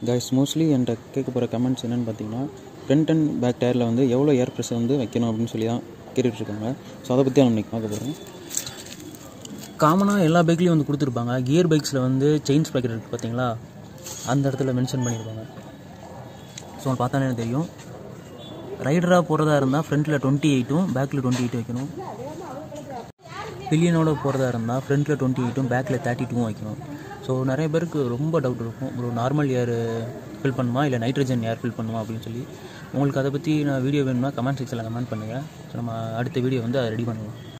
guys mostly என்கிட்ட கேட்க போகிற கமெண்ட்ஸ் என்னென்னு பார்த்தீங்கன்னா ஃப்ரண்ட் அண்ட் பேக் டயரில் வந்து எவ்வளோ ஏர் ப்ரெஷர் வந்து வைக்கணும் அப்படின்னு சொல்லி தான் கேட்டுட்ருக்காங்க ஸோ அதை பற்றி நம்ம இன்னைக்கு பார்க்க போகிறோம் காமனாக எல்லா பைக்லேயும் வந்து கொடுத்துருப்பாங்க கியர் பைக்ஸில் வந்து செயின் ஸ்ப்ராக்கெட் இருக்குது பார்த்தீங்களா அந்த இடத்துல மென்ஷன் பண்ணியிருப்பாங்க ஸோ உங்களுக்கு பார்த்தாலே எனக்கு தெரியும் ரைடராக போகிறதா இருந்தால் ஃப்ரண்ட்டில் டுவெண்ட்டி எயிட்டும் பேக்கில் டுவெண்ட்டி எயிட் வைக்கணும் பில்லியனோட போகிறதா இருந்தால் ஃப்ரண்ட்டில் டுவெண்ட்டி எயிட்டும் பேக்கில் தேர்ட்டி டூவும் வைக்கணும் ஸோ நிறைய பேருக்கு ரொம்ப டவுட் இருக்கும் ஒரு நார்மல் ஏர் ஃபில் பண்ணுமா இல்லை நைட்ரஜன் ஏர் ஃபில் பண்ணுமா அப்படின்னு சொல்லி உங்களுக்கு அதை பற்றி நான் வீடியோ வேணும்னா கமெண்ட் செக்ஷனில் கமெண்ட் பண்ணுங்கள் ஸோ நம்ம அடுத்த வீடியோ வந்து அதை ரெடி பண்ணுவோம்